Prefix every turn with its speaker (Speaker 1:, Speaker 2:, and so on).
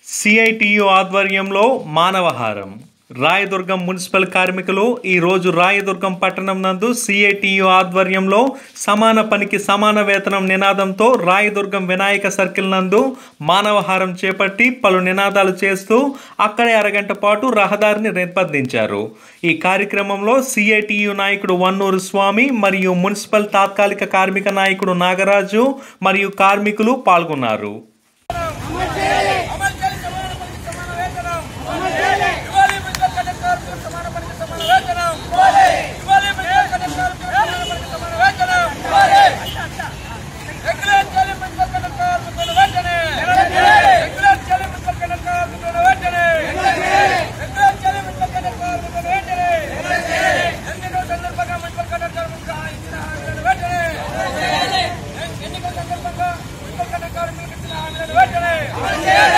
Speaker 1: CITU ఆధ్వర్యంలో మానవహారం Rayadurgam municipal కార్మికులు ఈరోజు రాయదుర్గం పట్టణం నందు సిఐటియు ఆధ్వర్యంలో సమాన పనికి సమాన వేతనం నినాదంతో రాయదుర్గం వినాయక సర్కిల్ నందు మానవహారం చేపట్టి పలు నినాదాలు చేస్తూ అక్కడే అరగంట పాటు రహదారిని నిర్బంధించారు ఈ కార్యక్రమంలో సిఐటియు నాయకుడు వన్నూరు స్వామి మరియు మున్సిపల్ తాత్కాలిక కార్మిక నాయకుడు నాగరాజు మరియు కార్మికులు పాల్గొన్నారు
Speaker 2: అమలు చేయాలి సమాన పనికి సమాన వేతనం ఇవ్వాలి మున్సిపల్ కలెక్టర్ సమాన పనికి సమాన వేతనం ఇవ్వాలి మున్సిపల్ కలెక్టర్ సమాన పనికి సమాన వేతనం రెగ్యులర్ చేయాలి మున్సిపల్ కలెక్టర్ మున్సిపల్ వెంటనే రెగ్యులర్ చేయాలి మున్సిపల్ కలెక్టర్ మున్సిపల్ వెంటనే రెగ్యులర్ చేయాలి మున్సిపల్ కలెక్టర్ మున్సిపల్ వెంటనే ఎన్నికల సందర్భంగా మున్సిపల్ కలెక్టర్ మున్సిపల్ ఇచ్చిన హామీలను వెంటనే ఎన్నికల సందర్భంగా మున్సిపల్ కలెక్టర్ మీకు ఇచ్చిన హామీలను వెంటనే